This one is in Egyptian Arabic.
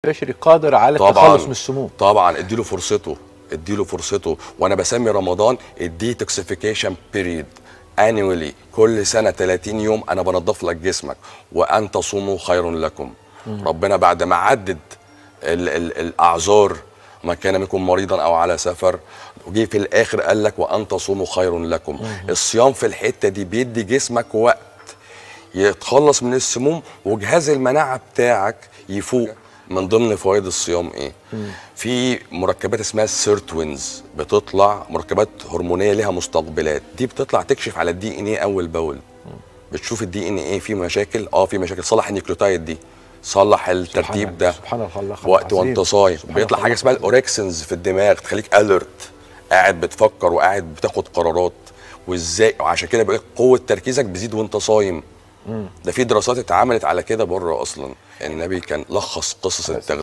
البشري قادر على طبعا التخلص من السموم طبعا اديله فرصته اديله فرصته وانا بسمي رمضان الديتوكسيفيكيشن بيريد انيولي كل سنه 30 يوم انا بنضف لك جسمك وان تصوموا خير لكم ربنا بعد ما عدد ال ال الاعذار ما كان منكم مريضا او على سفر وجي في الاخر قال لك وان تصوموا خير لكم الصيام في الحته دي بيدي جسمك وقت يتخلص من السموم وجهاز المناعه بتاعك يفوق من ضمن فوائد الصيام ايه في مركبات اسمها السيرتوينز بتطلع مركبات هرمونيه لها مستقبلات دي بتطلع تكشف على الدي ان ايه اول باول بتشوف الدي ان ايه فيه مشاكل اه في مشاكل صلح النيوكليوتايد دي صلح الترتيب ده سبحان الله خلق وقت عظيم. وانت صايم سبحان بيطلع الله. حاجه اسمها الاوركسنز في الدماغ تخليك اليرت قاعد بتفكر وقاعد بتاخد قرارات وازاي وعشان كده بيقول لك قوه تركيزك بتزيد وانت صايم ده في دراسات اتعملت على كده بره اصلا النبي كان لخص قصص التغذيه